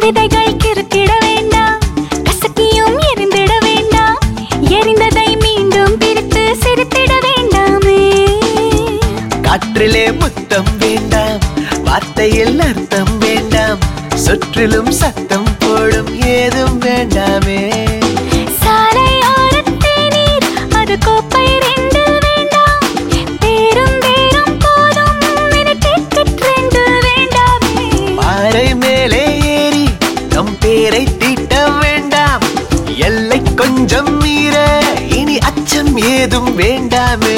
கவிதைகள் கிறுக்கிட வேண்டாம் கசக்கியும் எரிந்திட வேண்டாம் எரிந்ததை மீண்டும் பிரித்து சிரித்திட வேண்டாமே காற்றிலே முத்தம் வேண்டாம் வார்த்தையில் அர்த்தம் வேண்டாம் சுற்றிலும் சத்தம் போடும் ஏதும் வேண்டாமே சாலையோரத்தே நீர் அது கோப்பை ரெண்டில் வேண்டாம் பேரும் பேரும் போதும் எனக்கு ரெண்டு வேண்டாமே பாறை மேலே ஏறி நம் பேரை தீட்ட வேண்டாம் எல்லை கொஞ்சம் மீற இனி அச்சம் ஏதும் வேண்டாமே